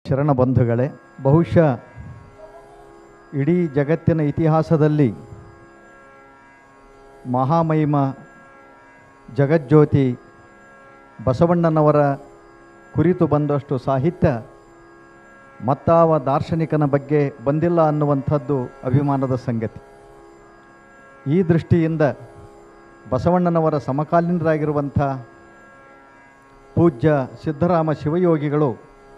ಶರಣ ಬಂಧುಗಳೇ ಬಹುಶಃ ಇಡೀ ಜಗತ್ತಿನ ಇತಿಹಾಸದಲ್ಲಿ ಮಹಾಮಹಿಮ ಜಗಜ್ಯೋತಿ ಬಸವಣ್ಣನವರ ಕುರಿತು ಬಂದಷ್ಟು ಸಾಹಿತ್ಯ ಮತ್ತಾವ ದಾರ್ಶನಿಕನ ಬಗ್ಗೆ ಬಂದಿಲ್ಲ ಅನ್ನುವಂಥದ್ದು ಅಭಿಮಾನದ ಸಂಗತಿ ಈ ದೃಷ್ಟಿಯಿಂದ ಬಸವಣ್ಣನವರ ಸಮಕಾಲೀನರಾಗಿರುವಂಥ ಪೂಜ್ಯ ಸಿದ್ದರಾಮ ಶಿವಯೋಗಿಗಳು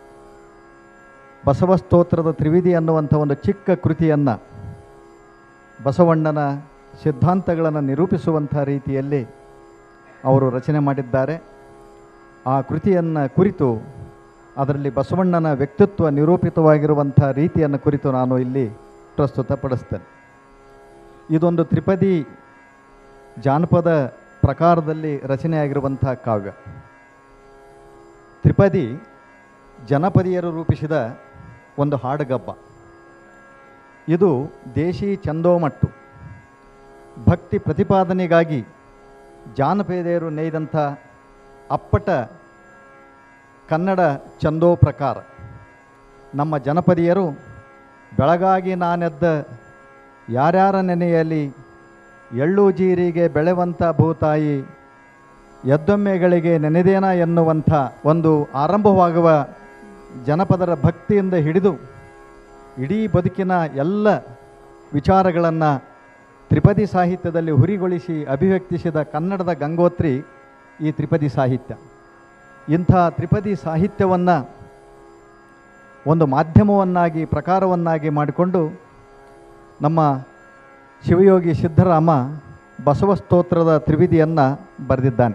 ಬಸವಸ್ತೋತ್ರದ ತ್ರಿವಿಧಿ ಅನ್ನುವಂಥ ಒಂದು ಚಿಕ್ಕ ಕೃತಿಯನ್ನು ಬಸವಣ್ಣನ ಸಿದ್ಧಾಂತಗಳನ್ನು ನಿರೂಪಿಸುವಂಥ ರೀತಿಯಲ್ಲಿ ಅವರು ರಚನೆ ಮಾಡಿದ್ದಾರೆ ಆ ಕೃತಿಯನ್ನು ಕುರಿತು ಅದರಲ್ಲಿ ಬಸವಣ್ಣನ ವ್ಯಕ್ತಿತ್ವ ನಿರೂಪಿತವಾಗಿರುವಂಥ ರೀತಿಯನ್ನು ಕುರಿತು ನಾನು ಇಲ್ಲಿ ಪ್ರಸ್ತುತಪಡಿಸ್ತೇನೆ ಇದೊಂದು ತ್ರಿಪದಿ ಜಾನಪದ ಪ್ರಕಾರದಲ್ಲಿ ರಚನೆಯಾಗಿರುವಂಥ ಕಾವ್ಯ ತ್ರಿಪದಿ ಜನಪದಿಯರು ರೂಪಿಸಿದ ಒಂದು ಹಾಡುಗಬ್ಬ ಇದು ದೇಶಿ ಚಂದೋಮಟ್ಟು ಭಕ್ತಿ ಪ್ರತಿಪಾದನೆಗಾಗಿ ಜಾನಪದೆಯರು ನೇಯ್ದಂಥ ಅಪ್ಪಟ ಕನ್ನಡ ಚಂದೋ ಪ್ರಕಾರ ನಮ್ಮ ಜನಪದಿಯರು ಬೆಳಗಾಗಿ ನಾನೆದ್ದ ಯಾರ್ಯಾರ ನೆನೆಯಲ್ಲಿ ಎಳ್ಳು ಜೀರಿಗೆ ಬೆಳೆವಂಥ ಭೂತಾಯಿ ಎದ್ದೊಮ್ಮೆಗಳಿಗೆ ನೆನೆದೇನ ಎನ್ನುವಂಥ ಒಂದು ಆರಂಭವಾಗುವ ಜನಪದರ ಭಕ್ತಿಯಿಂದ ಹಿಡಿದು ಇಡೀ ಬದುಕಿನ ಎಲ್ಲ ವಿಚಾರಗಳನ್ನು ತ್ರಿಪದಿ ಸಾಹಿತ್ಯದಲ್ಲಿ ಹುರಿಗೊಳಿಸಿ ಅಭಿವ್ಯಕ್ತಿಸಿದ ಕನ್ನಡದ ಗಂಗೋತ್ರಿ ಈ ತ್ರಿಪದಿ ಸಾಹಿತ್ಯ ಇಂಥ ತ್ರಿಪದಿ ಸಾಹಿತ್ಯವನ್ನು ಒಂದು ಮಾಧ್ಯಮವನ್ನಾಗಿ ಪ್ರಕಾರವನ್ನಾಗಿ ಮಾಡಿಕೊಂಡು ನಮ್ಮ ಶಿವಯೋಗಿ ಸಿದ್ಧರಾಮ ಬಸವಸ್ತೋತ್ರದ ತ್ರಿವಿಧಿಯನ್ನು ಬರೆದಿದ್ದಾನೆ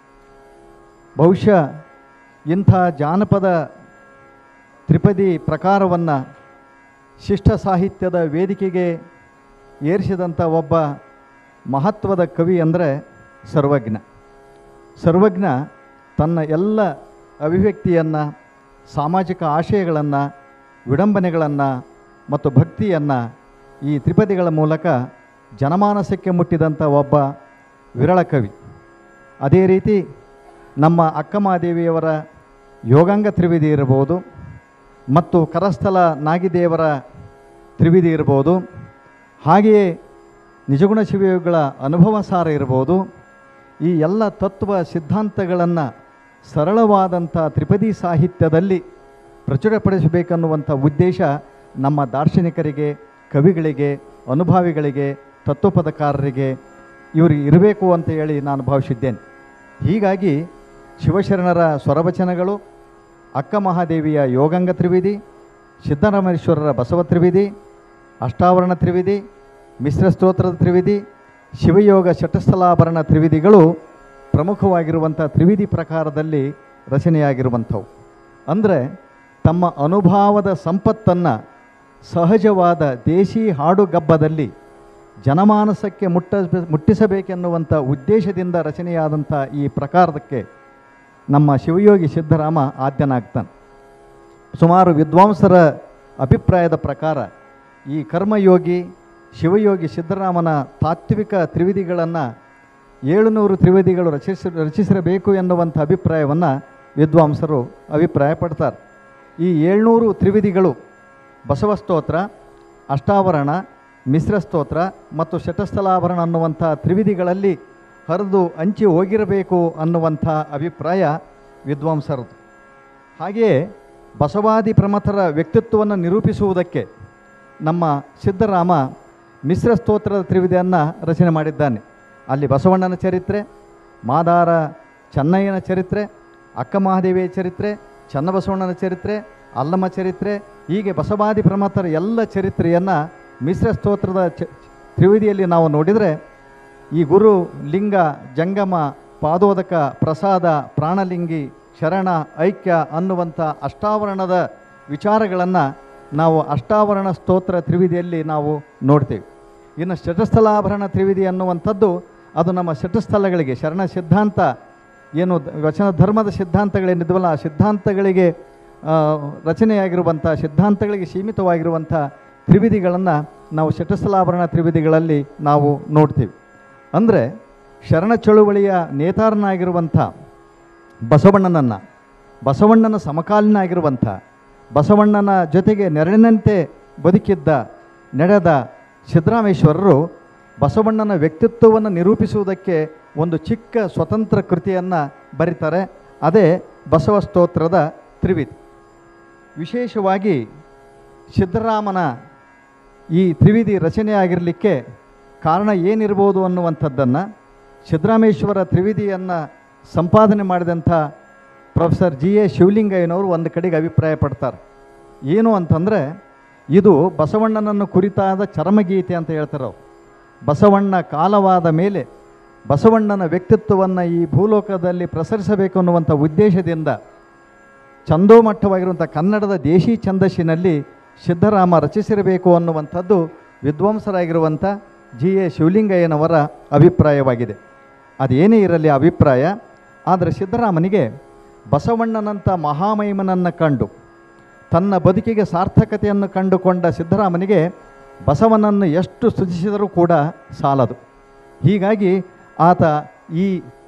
ಬಹುಶಃ ಇಂಥ ಜಾನಪದ ತ್ರಿಪದಿ ಪ್ರಕಾರವನ್ನು ಶಿಷ್ಟ ಸಾಹಿತ್ಯದ ವೇದಿಕೆಗೆ ಏರಿಸಿದಂಥ ಒಬ್ಬ ಮಹತ್ವದ ಕವಿ ಅಂದರೆ ಸರ್ವಜ್ಞ ಸರ್ವಜ್ಞ ತನ್ನ ಎಲ್ಲ ಅಭಿವ್ಯಕ್ತಿಯನ್ನು ಸಾಮಾಜಿಕ ಆಶಯಗಳನ್ನು ವಿಡಂಬನೆಗಳನ್ನು ಮತ್ತು ಭಕ್ತಿಯನ್ನು ಈ ತ್ರಿಪದಿಗಳ ಮೂಲಕ ಜನಮಾನಸಕ್ಕೆ ಮುಟ್ಟಿದಂಥ ಒಬ್ಬ ವಿರಳ ಕವಿ ಅದೇ ರೀತಿ ನಮ್ಮ ಅಕ್ಕಮಹಾದೇವಿಯವರ ಯೋಗಾಂಗ ತ್ರಿವಿಧಿ ಇರಬಹುದು ಮತ್ತು ಕರಸ್ಥಲ ನಾಗಿದೇವರ ತ್ರಿವಿಧಿ ಇರ್ಬೋದು ಹಾಗೆಯೇ ನಿಜಗುಣ ಶಿವಯೋಗಿಗಳ ಅನುಭವ ಸಾರ ಇರ್ಬೋದು ಈ ಎಲ್ಲ ತತ್ವ ಸಿದ್ಧಾಂತಗಳನ್ನು ಸರಳವಾದಂಥ ತ್ರಿಪದಿ ಸಾಹಿತ್ಯದಲ್ಲಿ ಪ್ರಚುರಪಡಿಸಬೇಕನ್ನುವಂಥ ಉದ್ದೇಶ ನಮ್ಮ ದಾರ್ಶನಿಕರಿಗೆ ಕವಿಗಳಿಗೆ ಅನುಭಾವಿಗಳಿಗೆ ತತ್ವಪದಕಾರರಿಗೆ ಇವರು ಇರಬೇಕು ಅಂತ ಹೇಳಿ ನಾನು ಭಾವಿಸಿದ್ದೇನೆ ಹೀಗಾಗಿ ಶಿವಶರಣರ ಸ್ವರವಚನಗಳು ಅಕ್ಕ ಮಹಾದೇವಿಯ ಯೋಗಂಗ ತ್ರಿವಿಧಿ ಸಿದ್ದರಾಮೇಶ್ವರರ ಬಸವ ತ್ರಿವಿಧಿ ಅಷ್ಟಾವರಣ ತ್ರಿವಿಧಿ ಮಿಶ್ರ ಸ್ತೋತ್ರದ ತ್ರಿವಿಧಿ ಶಿವಯೋಗ ಶಟಸ್ಥಲಾಭರಣ ತ್ರಿವಿಧಿಗಳು ಪ್ರಮುಖವಾಗಿರುವಂಥ ತ್ರಿವಿಧಿ ಪ್ರಕಾರದಲ್ಲಿ ರಚನೆಯಾಗಿರುವಂಥವು ಅಂದರೆ ತಮ್ಮ ಅನುಭಾವದ ಸಂಪತ್ತನ್ನು ಸಹಜವಾದ ದೇಶಿ ಹಾಡುಗಬ್ಬದಲ್ಲಿ ಜನಮಾನಸಕ್ಕೆ ಮುಟ್ಟ ಮುಟ್ಟಿಸಬೇಕೆನ್ನುವಂಥ ಉದ್ದೇಶದಿಂದ ರಚನೆಯಾದಂಥ ಈ ಪ್ರಕಾರದಕ್ಕೆ ನಮ್ಮ ಶಿವಯೋಗಿ ಸಿದ್ದರಾಮ ಆದ್ಯನಾಗ್ತಾನೆ ಸುಮಾರು ವಿದ್ವಾಂಸರ ಅಭಿಪ್ರಾಯದ ಪ್ರಕಾರ ಈ ಕರ್ಮಯೋಗಿ ಶಿವಯೋಗಿ ಸಿದ್ದರಾಮನ ತಾತ್ವಿಕ ತ್ರಿವಿಧಿಗಳನ್ನು ಏಳುನೂರು ತ್ರಿವಿಧಿಗಳು ರಚಿಸ ರಚಿಸಿರಬೇಕು ಎನ್ನುವಂಥ ಅಭಿಪ್ರಾಯವನ್ನು ವಿದ್ವಾಂಸರು ಅಭಿಪ್ರಾಯಪಡ್ತಾರೆ ಈ ಏಳ್ನೂರು ತ್ರಿವಿಧಿಗಳು ಬಸವಸ್ತೋತ್ರ ಅಷ್ಟಾವರಣ ಮಿಶ್ರ ಸ್ತೋತ್ರ ಮತ್ತು ಶಟಸ್ಥಲಾಭರಣ ಅನ್ನುವಂಥ ತ್ರಿವಿಧಿಗಳಲ್ಲಿ ಹರಿದು ಹಂಚಿ ಹೋಗಿರಬೇಕು ಅನ್ನುವಂಥ ಅಭಿಪ್ರಾಯ ವಿದ್ವಾಂಸರದು ಹಾಗೆಯೇ ಬಸವಾದಿ ಪ್ರಮಥರ ವ್ಯಕ್ತಿತ್ವವನ್ನು ನಿರೂಪಿಸುವುದಕ್ಕೆ ನಮ್ಮ ಸಿದ್ದರಾಮ ಮಿಶ್ರ ಸ್ತೋತ್ರದ ತ್ರಿವಿಧಿಯನ್ನು ರಚನೆ ಮಾಡಿದ್ದಾನೆ ಅಲ್ಲಿ ಬಸವಣ್ಣನ ಚರಿತ್ರೆ ಮಾದಾರ ಚೆನ್ನಯ್ಯನ ಚರಿತ್ರೆ ಅಕ್ಕ ಮಹಾದೇವಿಯ ಚರಿತ್ರೆ ಚನ್ನಬಸವಣ್ಣನ ಚರಿತ್ರೆ ಅಲ್ಲಮ್ಮ ಚರಿತ್ರೆ ಹೀಗೆ ಬಸವಾದಿ ಪ್ರಮಥರ ಎಲ್ಲ ಚರಿತ್ರೆಯನ್ನು ಮಿಶ್ರ ಸ್ತೋತ್ರದ ಚ ತ್ರಿವಿಧಿಯಲ್ಲಿ ನಾವು ನೋಡಿದರೆ ಈ ಗುರು ಲಿಂಗ ಜಂಗಮ ಪಾದೋದಕ ಪ್ರಸಾದ ಪ್ರಾಣಲಿಂಗಿ ಶರಣ ಐಕ್ಯ ಅನ್ನುವಂಥ ಅಷ್ಟಾವರಣದ ವಿಚಾರಗಳನ್ನು ನಾವು ಅಷ್ಟಾವರಣ ಸ್ತೋತ್ರ ತ್ರಿವಿಧಿಯಲ್ಲಿ ನಾವು ನೋಡ್ತೇವೆ ಇನ್ನು ಶಟಸ್ಥಲಾಭರಣ ತ್ರಿವಿಧಿ ಅನ್ನುವಂಥದ್ದು ಅದು ನಮ್ಮ ಶಟಸ್ಥಲಗಳಿಗೆ ಶರಣ ಸಿದ್ಧಾಂತ ಏನು ದ- ವಚನ ಧರ್ಮದ ಸಿದ್ಧಾಂತಗಳೇನಿದ್ವಲ್ಲ ಆ ಸಿದ್ಧಾಂತಗಳಿಗೆ ಆ, ರಚನೆಯಾಗಿರುವಂಥ ಸಿದ್ಧಾಂತಗಳಿಗೆ ಸೀಮಿತವಾಗಿರುವಂಥ ತ್ರಿವಿಧಿಗಳನ್ನು ನಾವು ಶಟಸ್ಥಲಾಭರಣ ತ್ರಿವಿಧಿಗಳಲ್ಲಿ ನಾವು ನೋಡ್ತೀವಿ ಅಂದರೆ ಶರಣ ಚಳುವಳಿಯ ನೇತಾರನಾಗಿರುವಂಥ ಬಸವಣ್ಣನನ್ನು ಬಸವಣ್ಣನ ಸಮಕಾಲೀನ ಆಗಿರುವಂಥ ಬಸವಣ್ಣನ ಜೊತೆಗೆ ನೆರಳಿನಂತೆ ಬದುಕಿದ್ದ ನಡೆದ ಸಿದ್ದರಾಮೇಶ್ವರರು ಬಸವಣ್ಣನ ವ್ಯಕ್ತಿತ್ವವನ್ನು ನಿರೂಪಿಸುವುದಕ್ಕೆ ಒಂದು ಚಿಕ್ಕ ಸ್ವತಂತ್ರ ಕೃತಿಯನ್ನು ಬರೀತಾರೆ ಅದೇ ಬಸವ ಸ್ತೋತ್ರದ ತ್ರಿವಿಧಿ ವಿಶೇಷವಾಗಿ ಸಿದ್ದರಾಮನ ಈ ತ್ರಿವಿಧಿ ರಚನೆಯಾಗಿರಲಿಕ್ಕೆ ಕಾರಣ ಏನಿರ್ಬೋದು ಅನ್ನುವಂಥದ್ದನ್ನು ಸಿದ್ದರಾಮೇಶ್ವರ ತ್ರಿವಿಧಿಯನ್ನು ಸಂಪಾದನೆ ಮಾಡಿದಂಥ ಪ್ರೊಫೆಸರ್ ಜಿ ಎ ಶಿವಲಿಂಗಯ್ಯನವರು ಒಂದು ಕಡೆಗೆ ಅಭಿಪ್ರಾಯ ಪಡ್ತಾರೆ ಏನು ಅಂತಂದರೆ ಇದು ಬಸವಣ್ಣನನ್ನು ಕುರಿತಾದ ಚರಮಗೀತೆ ಅಂತ ಹೇಳ್ತಾರೆ ಅವ್ರು ಬಸವಣ್ಣ ಕಾಲವಾದ ಮೇಲೆ ಬಸವಣ್ಣನ ವ್ಯಕ್ತಿತ್ವವನ್ನು ಈ ಭೂಲೋಕದಲ್ಲಿ ಪ್ರಸರಿಸಬೇಕು ಅನ್ನುವಂಥ ಉದ್ದೇಶದಿಂದ ಚಂದೋಮಟ್ಟವಾಗಿರುವಂಥ ಕನ್ನಡದ ದೇಶಿ ಛಂದಸ್ಸಿನಲ್ಲಿ ಸಿದ್ದರಾಮ ರಚಿಸಿರಬೇಕು ಅನ್ನುವಂಥದ್ದು ವಿದ್ವಾಂಸರಾಗಿರುವಂಥ ಜಿ ಎ ಶಿವಲಿಂಗಯ್ಯನವರ ಅಭಿಪ್ರಾಯವಾಗಿದೆ ಅದೇನೇ ಇರಲಿ ಅಭಿಪ್ರಾಯ ಆದರೆ ಸಿದ್ದರಾಮನಿಗೆ ಬಸವಣ್ಣನಂಥ ಮಹಾಮಹಿಮನನ್ನು ಕಂಡು ತನ್ನ ಬದುಕಿಗೆ ಸಾರ್ಥಕತೆಯನ್ನು ಕಂಡುಕೊಂಡ ಸಿದ್ದರಾಮನಿಗೆ ಬಸವನನ್ನು ಎಷ್ಟು ಸ್ತುತಿಸಿದರೂ ಕೂಡ ಸಾಲದು ಹೀಗಾಗಿ ಆತ ಈ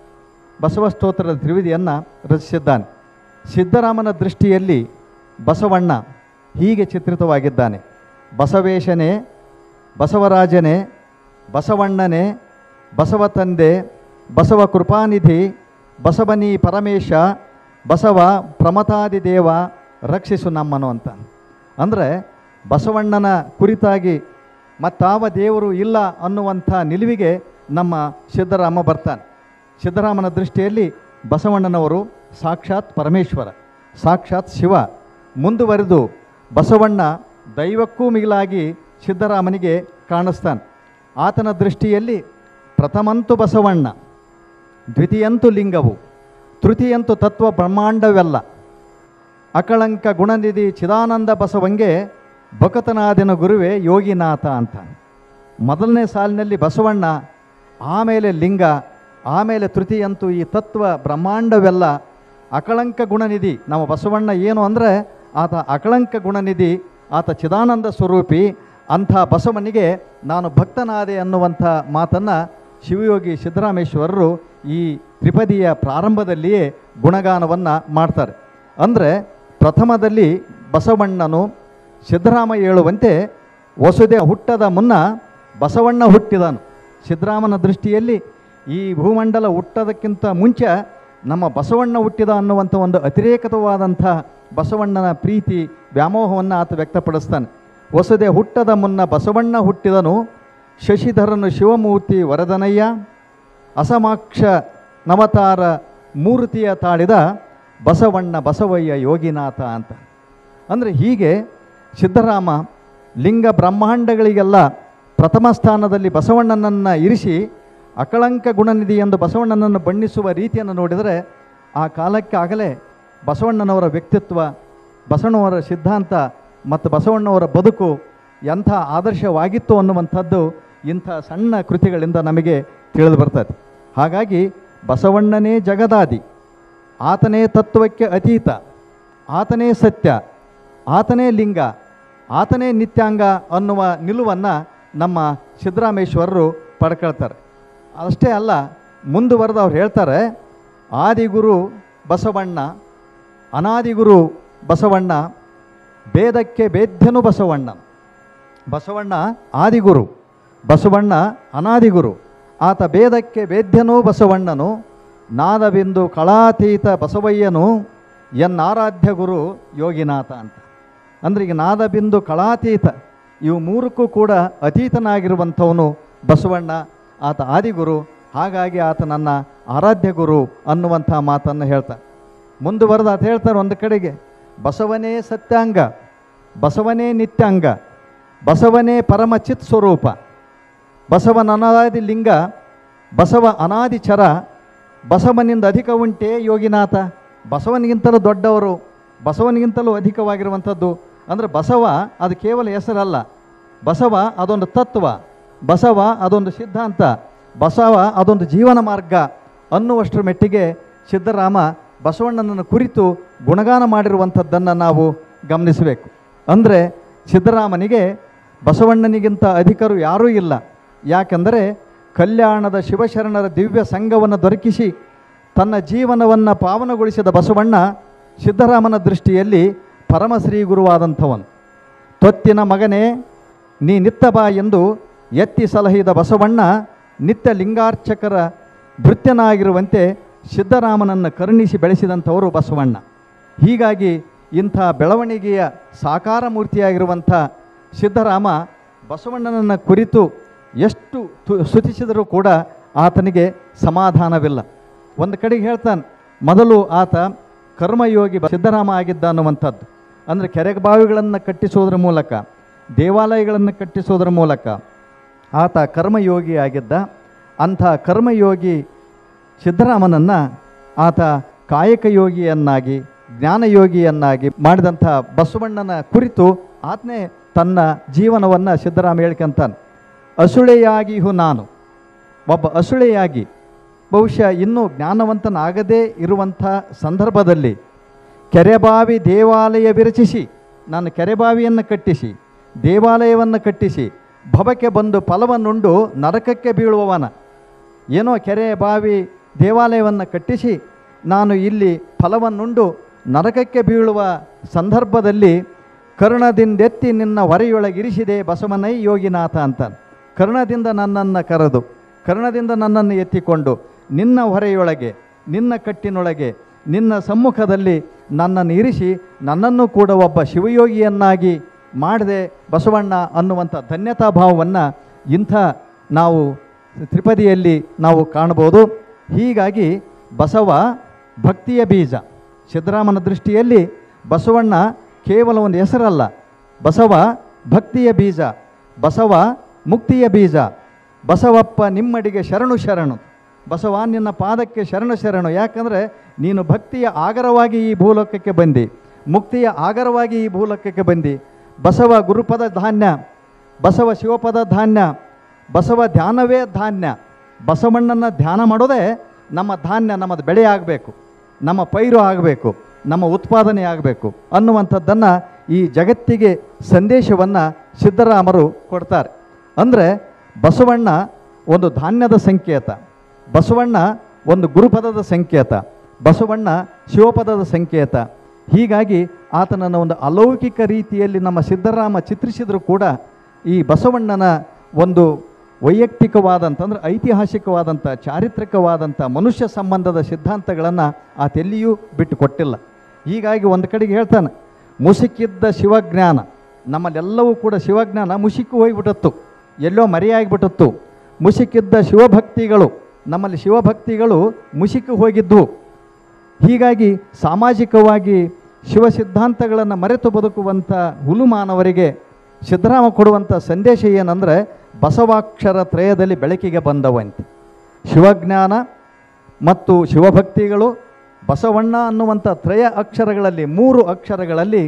ಬಸವ ಸ್ತೋತ್ರದ ತ್ರಿವಿಧಿಯನ್ನು ರಚಿಸಿದ್ದಾನೆ ಸಿದ್ದರಾಮನ ದೃಷ್ಟಿಯಲ್ಲಿ ಬಸವಣ್ಣ ಹೀಗೆ ಚಿತ್ರಿತವಾಗಿದ್ದಾನೆ ಬಸವೇಶನೇ ಬಸವರಾಜನೇ ಬಸವಣ್ಣನೇ ಬಸವ ತಂದೆ ಬಸವ ಕೃಪಾನಿಧಿ ಬಸವನಿ ಪರಮೇಶ ಬಸವ ಪ್ರಮತಾದಿ ದೇವ ರಕ್ಷಿಸು ನಮ್ಮನು ಅಂತ ಅಂದರೆ ಬಸವಣ್ಣನ ಕುರಿತಾಗಿ ಮತ್ತಾವ ದೇವರು ಇಲ್ಲ ಅನ್ನುವಂಥ ನಿಲುವಿಗೆ ನಮ್ಮ ಸಿದ್ದರಾಮ ಬರ್ತಾನೆ ಸಿದ್ದರಾಮನ ದೃಷ್ಟಿಯಲ್ಲಿ ಬಸವಣ್ಣನವರು ಸಾಕ್ಷಾತ್ ಪರಮೇಶ್ವರ ಸಾಕ್ಷಾತ್ ಶಿವ ಮುಂದುವರೆದು ಬಸವಣ್ಣ ದೈವಕ್ಕೂ ಮಿಗಿಲಾಗಿ ಸಿದ್ದರಾಮನಿಗೆ ಕಾಣಿಸ್ತಾನೆ ಆತನ ದೃಷ್ಟಿಯಲ್ಲಿ ಪ್ರಥಮಂತು ಬಸವಣ್ಣ ದ್ವಿತೀಯಂತು ಲಿಂಗವು ತೃತೀಯಂತು ತತ್ವ ಬ್ರಹ್ಮಾಂಡವೆಲ್ಲ ಅಕಳಂಕ ಗುಣನಿಧಿ ಚಿದಾನಂದ ಬಸವಂಗೆ ಬಕತನಾದಿನ ಗುರುವೇ ಯೋಗಿನಾಥ ಅಂತ ಮೊದಲನೇ ಸಾಲಿನಲ್ಲಿ ಬಸವಣ್ಣ ಆಮೇಲೆ ಲಿಂಗ ಆಮೇಲೆ ತೃತೀಯಂತು ಈ ತತ್ವ ಬ್ರಹ್ಮಾಂಡವೆಲ್ಲ ಅಕಳಂಕ ಗುಣನಿಧಿ ನಮ್ಮ ಬಸವಣ್ಣ ಏನು ಅಂದರೆ ಆತ ಅಕಳಂಕ ಗುಣನಿಧಿ ಆತ ಚಿದಾನಂದ ಸ್ವರೂಪಿ ಅಂಥ ಬಸವನಿಗೆ ನಾನು ಭಕ್ತನಾದೆ ಅನ್ನುವಂಥ ಮಾತನ್ನು ಶಿವಯೋಗಿ ಸಿದ್ದರಾಮೇಶ್ವರರು ಈ ತ್ರಿಪದಿಯ ಪ್ರಾರಂಭದಲ್ಲಿಯೇ ಗುಣಗಾನವನ್ನು ಮಾಡ್ತಾರೆ ಅಂದರೆ ಪ್ರಥಮದಲ್ಲಿ ಬಸವಣ್ಣನು ಸಿದ್ದರಾಮ ಹೇಳುವಂತೆ ವಸುದೆ ಹುಟ್ಟದ ಮುನ್ನ ಬಸವಣ್ಣ ಹುಟ್ಟಿದನು ಸಿದ್ದರಾಮನ ದೃಷ್ಟಿಯಲ್ಲಿ ಈ ಭೂಮಂಡಲ ಹುಟ್ಟೋದಕ್ಕಿಂತ ಮುಂಚೆ ನಮ್ಮ ಬಸವಣ್ಣ ಹುಟ್ಟಿದ ಅನ್ನುವಂಥ ಒಂದು ಅತಿರೇಕತವಾದಂಥ ಬಸವಣ್ಣನ ಪ್ರೀತಿ ವ್ಯಾಮೋಹವನ್ನು ಆತ ವ್ಯಕ್ತಪಡಿಸ್ತಾನೆ ವಸುದೆ ಹುಟ್ಟದ ಮುನ್ನ ಬಸವಣ್ಣ ಹುಟ್ಟಿದನು ಶಶಿಧರನು ಶಿವಮೂರ್ತಿ ವರದನಯ್ಯ ಅಸಮಾಕ್ಷ ನವತಾರ ಮೂರ್ತಿಯ ತಾಳಿದ ಬಸವಣ್ಣ ಬಸವಯ್ಯ ಯೋಗಿನಾಥ ಅಂತ ಅಂದರೆ ಹೀಗೆ ಸಿದ್ದರಾಮ ಲಿಂಗ ಬ್ರಹ್ಮಾಂಡಗಳಿಗೆಲ್ಲ ಪ್ರಥಮ ಸ್ಥಾನದಲ್ಲಿ ಬಸವಣ್ಣನನ್ನು ಇರಿಸಿ ಅಕಳಂಕ ಗುಣನಿಧಿ ಎಂದು ಬಸವಣ್ಣನನ್ನು ಬಣ್ಣಿಸುವ ರೀತಿಯನ್ನು ನೋಡಿದರೆ ಆ ಕಾಲಕ್ಕೆ ಆಗಲೇ ಬಸವಣ್ಣನವರ ವ್ಯಕ್ತಿತ್ವ ಬಸವಣ್ಣವರ ಸಿದ್ಧಾಂತ ಮತ್ತು ಬಸವಣ್ಣವರ ಬದುಕು ಎಂಥ ಆದರ್ಶವಾಗಿತ್ತು ಅನ್ನುವಂಥದ್ದು ಇಂಥ ಸಣ್ಣ ಕೃತಿಗಳಿಂದ ನಮಗೆ ತಿಳಿದು ಬರ್ತದೆ ಹಾಗಾಗಿ ಬಸವಣ್ಣನೇ ಜಗದಾದಿ ಆತನೇ ತತ್ವಕ್ಕೆ ಅತೀತ ಆತನೇ ಸತ್ಯ ಆತನೇ ಲಿಂಗ ಆತನೇ ನಿತ್ಯಾಂಗ ಅನ್ನುವ ನಿಲುವನ್ನು ನಮ್ಮ ಸಿದ್ದರಾಮೇಶ್ವರರು ಪಡ್ಕೊಳ್ತಾರೆ ಅಷ್ಟೇ ಅಲ್ಲ ಮುಂದುವರೆದು ಅವ್ರು ಹೇಳ್ತಾರೆ ಆದಿಗುರು ಬಸವಣ್ಣ ಅನಾದಿಗುರು ಬಸವಣ್ಣ ಭೇದಕ್ಕೆ ಭೇದ್ಯನು ಬಸವಣ್ಣ ಬಸವಣ್ಣ ಆದಿಗುರು ಬಸವಣ್ಣ ಅನಾದಿಗುರು ಆತ ಭೇದಕ್ಕೆ ವೇದ್ಯನೂ ಬಸವಣ್ಣನು ನಾದಬಿಂದು ಕಳಾತೀತ ಬಸವಯ್ಯನು ಎನ್ನಾರಾಧ್ಯ ಗುರು ಯೋಗಿನಾಥ ಅಂತ ಅಂದರೆ ಈಗ ನಾದಬಿಂದು ಕಳಾತೀತ ಇವು ಮೂರಕ್ಕೂ ಕೂಡ ಅತೀತನಾಗಿರುವಂಥವನು ಬಸವಣ್ಣ ಆತ ಆದಿಗುರು ಹಾಗಾಗಿ ಆತ ನನ್ನ ಆರಾಧ್ಯ ಗುರು ಅನ್ನುವಂಥ ಮಾತನ್ನು ಹೇಳ್ತಾರೆ ಮುಂದುವರೆದು ಆತ ಹೇಳ್ತಾರೆ ಒಂದು ಕಡೆಗೆ ಬಸವನೇ ಸತ್ಯಾಂಗ ಬಸವನೇ ನಿತ್ಯಾಂಗ ಬಸವನೇ ಪರಮ ಚಿತ್ ಸ್ವರೂಪ ಬಸವನ ಅನಾದಿ ಲಿಂಗ ಬಸವ ಅನಾದಿ ಚರ ಬಸವನಿಂದ ಅಧಿಕ ಉಂಟೆ ಯೋಗಿನಾಥ ಬಸವನಿಗಿಂತಲೂ ದೊಡ್ಡವರು ಬಸವನಿಗಿಂತಲೂ ಅಧಿಕವಾಗಿರುವಂಥದ್ದು ಅಂದರೆ ಬಸವ ಅದು ಕೇವಲ ಹೆಸರಲ್ಲ ಬಸವ ಅದೊಂದು ತತ್ವ ಬಸವ ಅದೊಂದು ಸಿದ್ಧಾಂತ ಬಸವ ಅದೊಂದು ಜೀವನ ಮಾರ್ಗ ಅನ್ನುವಷ್ಟರ ಮೆಟ್ಟಿಗೆ ಸಿದ್ದರಾಮ ಬಸವಣ್ಣನನ್ನು ಕುರಿತು ಗುಣಗಾನ ಮಾಡಿರುವಂಥದ್ದನ್ನು ನಾವು ಗಮನಿಸಬೇಕು ಅಂದರೆ ಸಿದ್ದರಾಮನಿಗೆ ಬಸವಣ್ಣನಿಗಿಂತ ಅಧಿಕರು ಯಾರೂ ಇಲ್ಲ ಯಾಕೆಂದರೆ ಕಲ್ಯಾಣದ ಶಿವಶರಣರ ದಿವ್ಯ ಸಂಘವನ್ನು ದೊರಕಿಸಿ ತನ್ನ ಜೀವನವನ್ನು ಪಾವನಗೊಳಿಸಿದ ಬಸವಣ್ಣ ಸಿದ್ದರಾಮನ ದೃಷ್ಟಿಯಲ್ಲಿ ಪರಮಶ್ರೀ ಗುರುವಾದಂಥವನು ತೊತ್ತಿನ ಮಗನೇ ನೀ ನಿತ್ತ ಬಾ ಎಂದು ಎತ್ತಿ ಸಲಹಿದ ಬಸವಣ್ಣ ನಿತ್ಯ ಲಿಂಗಾರ್ಚಕರ ಭೃತ್ಯನಾಗಿರುವಂತೆ ಸಿದ್ದರಾಮನನ್ನು ಕರುಣಿಸಿ ಬೆಳೆಸಿದಂಥವರು ಬಸವಣ್ಣ ಹೀಗಾಗಿ ಇಂಥ ಬೆಳವಣಿಗೆಯ ಸಾಕಾರ ಮೂರ್ತಿಯಾಗಿರುವಂಥ ಸಿದ್ದರಾಮ ಬಸವಣ್ಣನನ್ನು ಕುರಿತು ಎಷ್ಟು ತು ಸ್ತುತಿಸಿದರೂ ಕೂಡ ಆತನಿಗೆ ಸಮಾಧಾನವಿಲ್ಲ ಒಂದು ಕಡೆಗೆ ಹೇಳ್ತಾನೆ ಮೊದಲು ಆತ ಕರ್ಮಯೋಗಿ ಬ- ಸಿದ್ದರಾಮ ಆಗಿದ್ದ ಅನ್ನುವಂಥದ್ದು ಅಂದರೆ ಕೆರೆ ಬಾವಿಗಳನ್ನು ಕಟ್ಟಿಸೋದ್ರ ಮೂಲಕ ದೇವಾಲಯಗಳನ್ನು ಕಟ್ಟಿಸೋದ್ರ ಮೂಲಕ ಆತ ಕರ್ಮಯೋಗಿ ಆಗಿದ್ದ ಅಂಥ ಕರ್ಮಯೋಗಿ ಸಿದ್ದರಾಮನನ್ನು ಆತ ಕಾಯಕ ಯೋಗಿಯನ್ನಾಗಿ ಜ್ಞಾನಯೋಗಿಯನ್ನಾಗಿ ಮಾಡಿದಂಥ ಬಸವಣ್ಣನ ಕುರಿತು ಆತನೇ ತನ್ನ ಜೀವನವನ್ನು ಸಿದ್ದರಾಮ ಹೇಳ್ಕೊಂತಾನೆ ಅಸುಳೆಯಾಗಿಯೂ ನಾನು ಒಬ್ಬ ಅಸುಳೆಯಾಗಿ ಬಹುಶಃ ಇನ್ನೂ ಜ್ಞಾನವಂತನಾಗದೇ ಇರುವಂಥ ಸಂದರ್ಭದಲ್ಲಿ ಕೆರೆಬಾವಿ ದೇವಾಲಯ ವಿರಚಿಸಿ ನಾನು ಕೆರೆಬಾವಿಯನ್ನು ಕಟ್ಟಿಸಿ ದೇವಾಲಯವನ್ನು ಕಟ್ಟಿಸಿ ಭವಕ್ಕೆ ಬಂದು ಫಲವನ್ನುಂಡು ನರಕಕ್ಕೆ ಬೀಳುವವನ ಏನೋ ಕೆರೆ ಬಾವಿ ದೇವಾಲಯವನ್ನು ಕಟ್ಟಿಸಿ ನಾನು ಇಲ್ಲಿ ಫಲವನ್ನುಂಡು ನರಕಕ್ಕೆ ಬೀಳುವ ಸಂದರ್ಭದಲ್ಲಿ ಕರ್ಣದಿಂದೆತ್ತಿ ನಿನ್ನ ಹೊರೆಯೊಳಗಿರಿಸಿದೆ ಬಸವನೈ ಯೋಗಿನಾಥ ಅಂತ ಕರ್ಣದಿಂದ ನನ್ನನ್ನು ಕರೆದು ಕರ್ಣದಿಂದ ನನ್ನನ್ನು ಎತ್ತಿಕೊಂಡು ನಿನ್ನ ಹೊರೆಯೊಳಗೆ ನಿನ್ನ ಕಟ್ಟಿನೊಳಗೆ ನಿನ್ನ ಸಮ್ಮುಖದಲ್ಲಿ ನನ್ನನ್ನು ಇರಿಸಿ ನನ್ನನ್ನು ಕೂಡ ಒಬ್ಬ ಶಿವಯೋಗಿಯನ್ನಾಗಿ ಮಾಡಿದೆ ಬಸವಣ್ಣ ಅನ್ನುವಂಥ ಧನ್ಯತಾ ಭಾವವನ್ನು ಇಂಥ ನಾವು ತ್ರಿಪದಿಯಲ್ಲಿ ನಾವು ಕಾಣ್ಬೋದು ಹೀಗಾಗಿ ಬಸವ ಭಕ್ತಿಯ ಬೀಜ ಸಿದ್ದರಾಮನ ದೃಷ್ಟಿಯಲ್ಲಿ ಬಸವಣ್ಣ ಕೇವಲ ಒಂದು ಹೆಸರಲ್ಲ ಬಸವ ಭಕ್ತಿಯ ಬೀಜ ಬಸವ ಮುಕ್ತಿಯ ಬೀಜ ಬಸವಪ್ಪ ನಿಮ್ಮಡಿಗೆ ಶರಣು ಶರಣು ಬಸವ ನಿನ್ನ ಪಾದಕ್ಕೆ ಶರಣು ಶರಣು ಯಾಕಂದರೆ ನೀನು ಭಕ್ತಿಯ ಆಗರವಾಗಿ ಈ ಭೂಲೋಕಕ್ಕೆ ಬಂದಿ ಮುಕ್ತಿಯ ಆಗರವಾಗಿ ಈ ಭೂಲೋಕಕ್ಕೆ ಬಂದಿ ಬಸವ ಗುರುಪದ ಧಾನ್ಯ ಬಸವ ಶಿವಪದ ಧಾನ್ಯ ಬಸವ ಧ್ಯಾನವೇ ಧಾನ್ಯ ಬಸವಣ್ಣನ ಧ್ಯಾನ ಮಾಡೋದೇ ನಮ್ಮ ಧಾನ್ಯ ನಮ್ಮದು ಬೆಳೆ ಆಗಬೇಕು ನಮ್ಮ ಪೈರು ಆಗಬೇಕು ನಮ್ಮ ಉತ್ಪಾದನೆ ಆಗಬೇಕು ಅನ್ನುವಂಥದ್ದನ್ನು ಈ ಜಗತ್ತಿಗೆ ಸಂದೇಶವನ್ನು ಸಿದ್ದರಾಮರು ಕೊಡ್ತಾರೆ ಅಂದರೆ ಬಸವಣ್ಣ ಒಂದು ಧಾನ್ಯದ ಸಂಕೇತ ಬಸವಣ್ಣ ಒಂದು ಗುರುಪದದ ಸಂಕೇತ ಬಸವಣ್ಣ ಶಿವಪದದ ಸಂಕೇತ ಹೀಗಾಗಿ ಆತನನ್ನು ಒಂದು ಅಲೌಕಿಕ ರೀತಿಯಲ್ಲಿ ನಮ್ಮ ಸಿದ್ದರಾಮ ಚಿತ್ರಿಸಿದರೂ ಕೂಡ ಈ ಬಸವಣ್ಣನ ಒಂದು ವೈಯಕ್ತಿಕವಾದಂಥ ಐತಿಹಾಸಿಕವಾದಂಥ ಚಾರಿತ್ರಿಕವಾದಂಥ ಮನುಷ್ಯ ಸಂಬಂಧದ ಸಿದ್ಧಾಂತಗಳನ್ನು ಆತೆಲ್ಲಿಯೂ ಬಿಟ್ಟು ಕೊಟ್ಟಿಲ್ಲ ಹೀಗಾಗಿ ಒಂದು ಕಡೆಗೆ ಹೇಳ್ತಾನೆ ಮುಸುಕಿದ್ದ ಶಿವಜ್ಞಾನ ನಮ್ಮಲ್ಲೆಲ್ಲವೂ ಕೂಡ ಶಿವಜ್ಞಾನ ಮುಸುಕಿ ಹೋಗಿಬಿಟ್ಟತ್ತು ಎಲ್ಲೋ ಮರೆಯಾಗಿಬಿಟ್ಟತ್ತು ಮುಸುಕಿದ್ದ ಶಿವಭಕ್ತಿಗಳು ನಮ್ಮಲ್ಲಿ ಶಿವಭಕ್ತಿಗಳು ಮುಸುಕಿ ಹೋಗಿದ್ವು ಹೀಗಾಗಿ ಸಾಮಾಜಿಕವಾಗಿ ಶಿವ ಸಿದ್ಧಾಂತಗಳನ್ನು ಮರೆತು ಬದುಕುವಂಥ ಹುಲು ಮಾನವರಿಗೆ ಸಿದ್ದರಾಮ ಕೊಡುವಂಥ ಸಂದೇಶ ಏನಂದರೆ ಬಸವಾಕ್ಷರ ತ್ರಯದಲ್ಲಿ ಬೆಳಕಿಗೆ ಬಂದವಂತೆ ಶಿವಜ್ಞಾನ ಮತ್ತು ಶಿವಭಕ್ತಿಗಳು ಬಸವಣ್ಣ ಅನ್ನುವಂಥ ತ್ರಯ ಅಕ್ಷರಗಳಲ್ಲಿ ಮೂರು ಅಕ್ಷರಗಳಲ್ಲಿ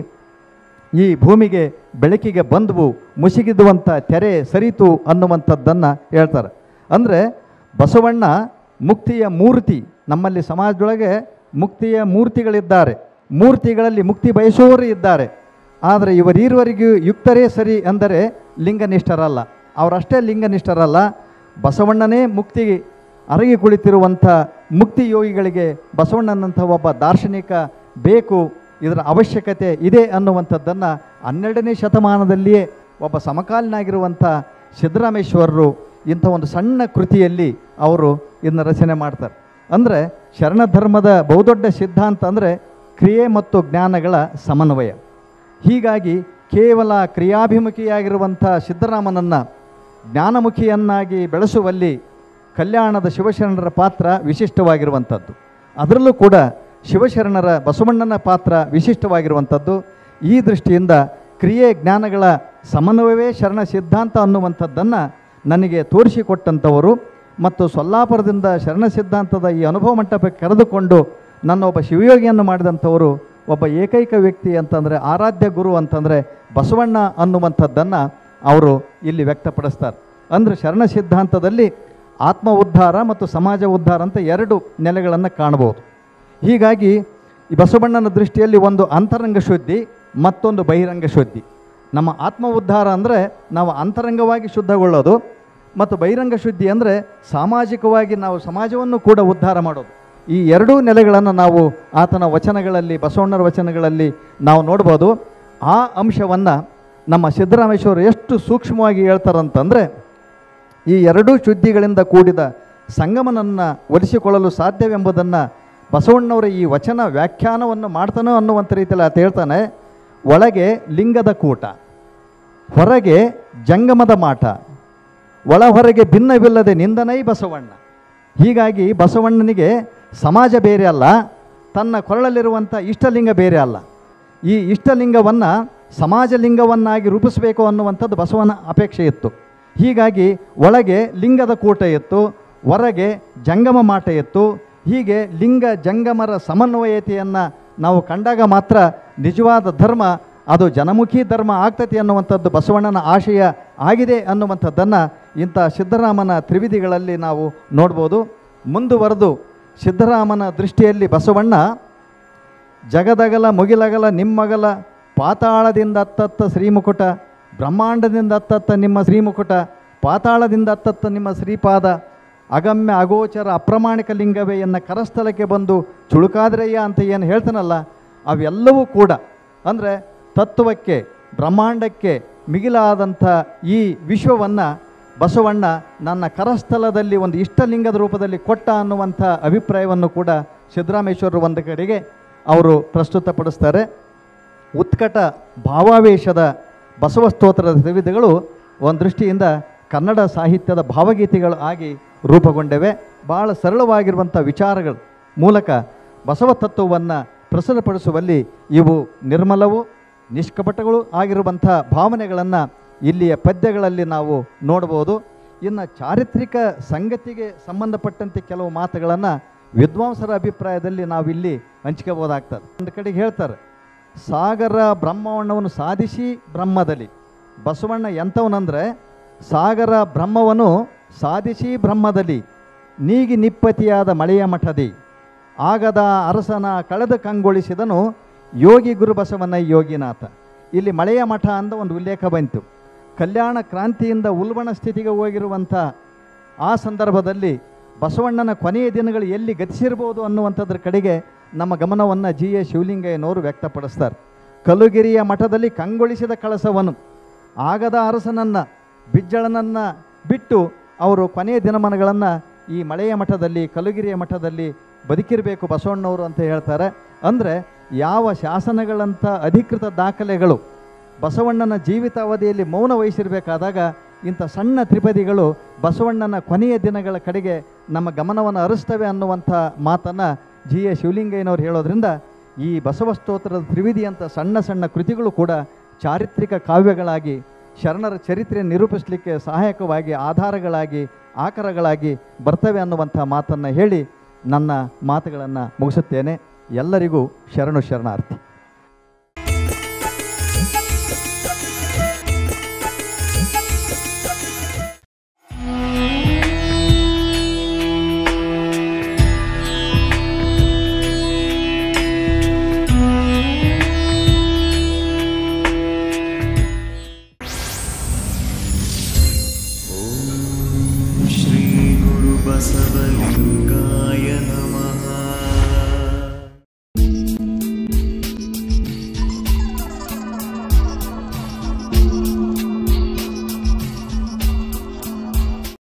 ಈ ಭೂಮಿಗೆ ಬೆಳಕಿಗೆ ಬಂದವು ಮುಸುಗಿದುವಂಥ ತೆರೆ ಸರಿತು ಅನ್ನುವಂಥದ್ದನ್ನು ಹೇಳ್ತಾರೆ ಅಂದರೆ ಬಸವಣ್ಣ ಮುಕ್ತಿಯ ಮೂರ್ತಿ ನಮ್ಮಲ್ಲಿ ಸಮಾಜದೊಳಗೆ ಮುಕ್ತಿಯ ಮೂರ್ತಿಗಳಿದ್ದಾರೆ ಮೂರ್ತಿಗಳಲ್ಲಿ ಮುಕ್ತಿ ಬಯಸುವವರು ಇದ್ದಾರೆ ಆದರೆ ಇವರೀರುವರಿಗೂ ಯುಕ್ತರೇ ಸರಿ ಅಂದರೆ ಲಿಂಗನಿಷ್ಠರಲ್ಲ ಅವರಷ್ಟೇ ಲಿಂಗನಿಷ್ಠರಲ್ಲ ಬಸವಣ್ಣನೇ ಮುಕ್ತಿ ಅರಗಿ ಕುಳಿತಿರುವಂಥ ಮುಕ್ತಿ ಯೋಗಿಗಳಿಗೆ ಬಸವಣ್ಣನಂಥ ಒಬ್ಬ ದಾರ್ಶನಿಕ ಬೇಕು ಇದರ ಅವಶ್ಯಕತೆ ಇದೆ ಅನ್ನುವಂಥದ್ದನ್ನು ಹನ್ನೆರಡನೇ ಶತಮಾನದಲ್ಲಿಯೇ ಒಬ್ಬ ಸಮಕಾಲೀನಾಗಿರುವಂಥ ಸಿದ್ದರಾಮೇಶ್ವರರು ಇಂಥ ಒಂದು ಸಣ್ಣ ಕೃತಿಯಲ್ಲಿ ಅವರು ಇದನ್ನ ರಚನೆ ಮಾಡ್ತಾರೆ ಅಂದರೆ ಶರಣ ಧರ್ಮದ ಬಹುದೊಡ್ಡ ಸಿದ್ಧಾಂತ ಅಂದರೆ ಕ್ರಿಯೆ ಮತ್ತು ಜ್ಞಾನಗಳ ಸಮನ್ವಯ ಹೀಗಾಗಿ ಕೇವಲ ಕ್ರಿಯಾಭಿಮುಖಿಯಾಗಿರುವಂಥ ಸಿದ್ದರಾಮನನ್ನು ಜ್ಞಾನಮುಖಿಯನ್ನಾಗಿ ಬೆಳೆಸುವಲ್ಲಿ ಕಲ್ಯಾಣದ ಶಿವಶರಣರ ಪಾತ್ರ ವಿಶಿಷ್ಟವಾಗಿರುವಂಥದ್ದು ಅದರಲ್ಲೂ ಕೂಡ ಶಿವಶರಣರ ಬಸವಣ್ಣನ ಪಾತ್ರ ವಿಶಿಷ್ಟವಾಗಿರುವಂಥದ್ದು ಈ ದೃಷ್ಟಿಯಿಂದ ಕ್ರಿಯೆ ಜ್ಞಾನಗಳ ಸಮನ್ವಯವೇ ಶರಣ ಸಿದ್ಧಾಂತ ಅನ್ನುವಂಥದ್ದನ್ನು ನನಗೆ ತೋರಿಸಿಕೊಟ್ಟಂಥವರು ಮತ್ತು ಸೊಲ್ಲಾಪುರದಿಂದ ಶರಣ ಸಿದ್ಧಾಂತದ ಈ ಅನುಭವ ಮಂಟಪಕ್ಕೆ ಕರೆದುಕೊಂಡು ನನ್ನ ಒಬ್ಬ ಶಿವಯೋಗಿಯನ್ನು ಮಾಡಿದಂಥವರು ಒಬ್ಬ ಏಕೈಕ ವ್ಯಕ್ತಿ ಅಂತಂದರೆ ಆರಾಧ್ಯ ಗುರು ಅಂತಂದರೆ ಬಸವಣ್ಣ ಅನ್ನುವಂಥದ್ದನ್ನು ಅವರು ಇಲ್ಲಿ ವ್ಯಕ್ತಪಡಿಸ್ತಾರೆ ಅಂದರೆ ಶರಣ ಸಿದ್ಧಾಂತದಲ್ಲಿ ಆತ್ಮ ಉದ್ಧಾರ ಮತ್ತು ಸಮಾಜ ಉದ್ಧಾರ ಅಂತ ಎರಡು ನೆಲೆಗಳನ್ನು ಕಾಣ್ಬೋದು ಹೀಗಾಗಿ ಈ ಬಸವಣ್ಣನ ದೃಷ್ಟಿಯಲ್ಲಿ ಒಂದು ಅಂತರಂಗ ಶುದ್ಧಿ ಮತ್ತೊಂದು ಬಹಿರಂಗ ಶುದ್ಧಿ ನಮ್ಮ ಆತ್ಮ ಉದ್ಧಾರ ಅಂದರೆ ನಾವು ಅಂತರಂಗವಾಗಿ ಶುದ್ಧಗೊಳ್ಳೋದು ಮತ್ತು ಬಹಿರಂಗ ಶುದ್ಧಿ ಅಂದರೆ ಸಾಮಾಜಿಕವಾಗಿ ನಾವು ಸಮಾಜವನ್ನು ಕೂಡ ಉದ್ಧಾರ ಮಾಡೋದು ಈ ಎರಡೂ ನೆಲೆಗಳನ್ನು ನಾವು ಆತನ ವಚನಗಳಲ್ಲಿ ಬಸವಣ್ಣರ ವಚನಗಳಲ್ಲಿ ನಾವು ನೋಡ್ಬೋದು ಆ ಅಂಶವನ್ನು ನಮ್ಮ ಸಿದ್ದರಾಮೇಶ್ವರ ಎಷ್ಟು ಸೂಕ್ಷ್ಮವಾಗಿ ಹೇಳ್ತಾರಂತಂದರೆ ಈ ಎರಡೂ ಶುದ್ಧಿಗಳಿಂದ ಕೂಡಿದ ಸಂಗಮನನ್ನು ಒಲಿಸಿಕೊಳ್ಳಲು ಸಾಧ್ಯವೆಂಬುದನ್ನು ಬಸವಣ್ಣವರ ಈ ವಚನ ವ್ಯಾಖ್ಯಾನವನ್ನು ಮಾಡ್ತಾನೋ ಅನ್ನುವಂಥ ರೀತಿಯಲ್ಲಿ ಆತ ಹೇಳ್ತಾನೆ ಒಳಗೆ ಲಿಂಗದ ಕೂಟ ಹೊರಗೆ ಜಂಗಮದ ಮಾಟ ಒಳ ಹೊರಗೆ ಭಿನ್ನವಿಲ್ಲದೆ ನಿಂದನೈ ಬಸವಣ್ಣ ಹೀಗಾಗಿ ಬಸವಣ್ಣನಿಗೆ ಸಮಾಜ ಬೇರೆ ಅಲ್ಲ ತನ್ನ ಕೊರಳಲ್ಲಿರುವಂಥ ಇಷ್ಟಲಿಂಗ ಬೇರೆ ಅಲ್ಲ ಈ ಇಷ್ಟಲಿಂಗವನ್ನು ಸಮಾಜಲಿಂಗವನ್ನಾಗಿ ರೂಪಿಸಬೇಕು ಅನ್ನುವಂಥದ್ದು ಬಸವನ ಅಪೇಕ್ಷೆ ಇತ್ತು ಹೀಗಾಗಿ ಒಳಗೆ ಲಿಂಗದ ಕೂಟ ಇತ್ತು ಹೊರಗೆ ಜಂಗಮ ಮಾಟ ಇತ್ತು ಹೀಗೆ ಲಿಂಗ ಜಂಗಮರ ಸಮನ್ವಯತೆಯನ್ನು ನಾವು ಕಂಡಾಗ ಮಾತ್ರ ನಿಜವಾದ ಧರ್ಮ ಅದು ಜನಮುಖಿ ಧರ್ಮ ಆಗ್ತತಿ ಅನ್ನುವಂಥದ್ದು ಬಸವಣ್ಣನ ಆಶಯ ಆಗಿದೆ ಅನ್ನುವಂಥದ್ದನ್ನು ಇಂಥ ಸಿದ್ದರಾಮನ ತ್ರಿವಿಧಿಗಳಲ್ಲಿ ನಾವು ನೋಡ್ಬೋದು ಮುಂದುವರೆದು ಸಿದ್ದರಾಮನ ದೃಷ್ಟಿಯಲ್ಲಿ ಬಸವಣ್ಣ ಜಗದಗಲ ಮುಗಿಲಗಲ ನಿಮ್ಮಗಲ ಪಾತಾಳದಿಂದ ಅತ್ತತ್ತ ಶ್ರೀಮುಕುಟ ಬ್ರಹ್ಮಾಂಡದಿಂದ ಅತ್ತತ್ತ ನಿಮ್ಮ ಶ್ರೀಮುಕುಟ ಪಾತಾಳದಿಂದ ಅತ್ತತ್ತ ನಿಮ್ಮ ಶ್ರೀಪಾದ ಅಗಮ್ಯ ಅಗೋಚರ ಅಪ್ರಮಾಣಿಕ ಲಿಂಗವೇ ಎನ್ನ ಕರಸ್ಥಲಕ್ಕೆ ಬಂದು ಚುಳುಕಾದ್ರಯ್ಯ ಅಂತ ಏನು ಹೇಳ್ತಾನಲ್ಲ ಅವೆಲ್ಲವೂ ಕೂಡ ಅಂದರೆ ತತ್ವಕ್ಕೆ ಬ್ರಹ್ಮಾಂಡಕ್ಕೆ ಮಿಗಿಲಾದಂಥ ಈ ವಿಶ್ವವನ್ನು ಬಸವಣ್ಣ ನನ್ನ ಕರಸ್ಥಲದಲ್ಲಿ ಒಂದು ಇಷ್ಟಲಿಂಗದ ರೂಪದಲ್ಲಿ ಕೊಟ್ಟ ಅನ್ನುವಂಥ ಅಭಿಪ್ರಾಯವನ್ನು ಕೂಡ ಸಿದ್ದರಾಮೇಶ್ವರರು ಒಂದು ಕಡೆಗೆ ಅವರು ಪ್ರಸ್ತುತಪಡಿಸ್ತಾರೆ ಉತ್ಕಟ ಭಾವಾವೇಶದ ಬಸವ ಸ್ತೋತ್ರದ ತ್ರಿವಿಧಗಳು ಒಂದು ದೃಷ್ಟಿಯಿಂದ ಕನ್ನಡ ಸಾಹಿತ್ಯದ ಭಾವಗೀತೆಗಳು ಆಗಿ ರೂಪುಗೊಂಡಿವೆ ಭಾಳ ಸರಳವಾಗಿರುವಂಥ ವಿಚಾರಗಳ ಮೂಲಕ ಬಸವ ತತ್ವವನ್ನು ಪ್ರಸರಪಡಿಸುವಲ್ಲಿ ಇವು ನಿರ್ಮಲವು ನಿಷ್ಕಪಟಗಳು ಆಗಿರುವಂಥ ಭಾವನೆಗಳನ್ನು ಇಲ್ಲಿಯ ಪದ್ಯಗಳಲ್ಲಿ ನಾವು ನೋಡ್ಬೋದು ಇನ್ನು ಚಾರಿತ್ರಿಕ ಸಂಗತಿಗೆ ಸಂಬಂಧಪಟ್ಟಂತೆ ಕೆಲವು ಮಾತುಗಳನ್ನು ವಿದ್ವಾಂಸರ ಅಭಿಪ್ರಾಯದಲ್ಲಿ ನಾವಿಲ್ಲಿ ಹಂಚ್ಕೋಬೋದಾಗ್ತದೆ ಒಂದು ಕಡೆಗೆ ಹೇಳ್ತಾರೆ ಸಾಗರ ಬ್ರಹ್ಮವಣ್ಣವನ್ನು ಸಾಧಿಸಿ ಬ್ರಹ್ಮದಲ್ಲಿ ಬಸವಣ್ಣ ಎಂಥವನಂದರೆ ಸಾಗರ ಬ್ರಹ್ಮವನ್ನು ಸಾಧಿಸಿ ಬ್ರಹ್ಮದಲ್ಲಿ ನೀಗಿ ನಿಪ್ಪತಿಯಾದ ಮಳೆಯ ಮಠದಿ ಆಗದ ಅರಸನ ಕಳೆದು ಕಂಗೊಳಿಸಿದನು ಯೋಗಿ ಗುರು ಬಸವನ ಯೋಗಿನಾಥ ಇಲ್ಲಿ ಮಳೆಯ ಮಠ ಅಂತ ಒಂದು ಉಲ್ಲೇಖ ಬಂತು ಕಲ್ಯಾಣ ಕ್ರಾಂತಿಯಿಂದ ಉಲ್ಬಣ ಸ್ಥಿತಿಗೆ ಹೋಗಿರುವಂಥ ಆ ಸಂದರ್ಭದಲ್ಲಿ ಬಸವಣ್ಣನ ಕೊನೆಯ ದಿನಗಳು ಎಲ್ಲಿ ಗತಿಸಿರ್ಬೋದು ಅನ್ನುವಂಥದ್ರ ಕಡೆಗೆ ನಮ್ಮ ಗಮನವನ್ನು ಜಿ ಎ ಶಿವಲಿಂಗಯ್ಯನವರು ವ್ಯಕ್ತಪಡಿಸ್ತಾರೆ ಕಲುಗಿರಿಯ ಮಠದಲ್ಲಿ ಕಂಗೊಳಿಸಿದ ಕಳಸವನು ಆಗದ ಅರಸನನ್ನು ಬಿಜ್ಜಳನನ್ನು ಬಿಟ್ಟು ಅವರು ಕೊನೆಯ ದಿನಮಾನಗಳನ್ನು ಈ ಮಳೆಯ ಮಠದಲ್ಲಿ ಕಲುಗಿರಿಯ ಮಠದಲ್ಲಿ ಬದುಕಿರಬೇಕು ಬಸವಣ್ಣವರು ಅಂತ ಹೇಳ್ತಾರೆ ಅಂದರೆ ಯಾವ ಶಾಸನಗಳಂಥ ಅಧಿಕೃತ ದಾಖಲೆಗಳು ಬಸವಣ್ಣನ ಜೀವಿತಾವಧಿಯಲ್ಲಿ ಮೌನ ವಹಿಸಿರಬೇಕಾದಾಗ ಇಂಥ ಸಣ್ಣ ತ್ರಿಪದಿಗಳು ಬಸವಣ್ಣನ ಕೊನೆಯ ದಿನಗಳ ಕಡೆಗೆ ನಮ್ಮ ಗಮನವನ್ನು ಹರಿಸ್ತವೆ ಅನ್ನುವಂಥ ಮಾತನ್ನು ಜಿ ಎ ಶಿವಲಿಂಗಯ್ಯನವರು ಹೇಳೋದ್ರಿಂದ ಈ ಬಸವ ಸ್ತೋತ್ರದ ತ್ರಿವಿಧಿ ಅಂತ ಸಣ್ಣ ಸಣ್ಣ ಕೃತಿಗಳು ಕೂಡ ಚಾರಿತ್ರಿಕ ಕಾವ್ಯಗಳಾಗಿ ಶರಣರ ಚರಿತ್ರೆ ನಿರೂಪಿಸಲಿಕ್ಕೆ ಸಹಾಯಕವಾಗಿ ಆಧಾರಗಳಾಗಿ ಆಕರಗಳಾಗಿ ಬರ್ತವೆ ಅನ್ನುವಂಥ ಮಾತನ್ನು ಹೇಳಿ ನನ್ನ ಮಾತುಗಳನ್ನು ಮುಗಿಸುತ್ತೇನೆ ಎಲ್ಲರಿಗೂ ಶರಣು ಶರಣಾರ್ಥಿ श्रीगुरुबसवलिङ्ग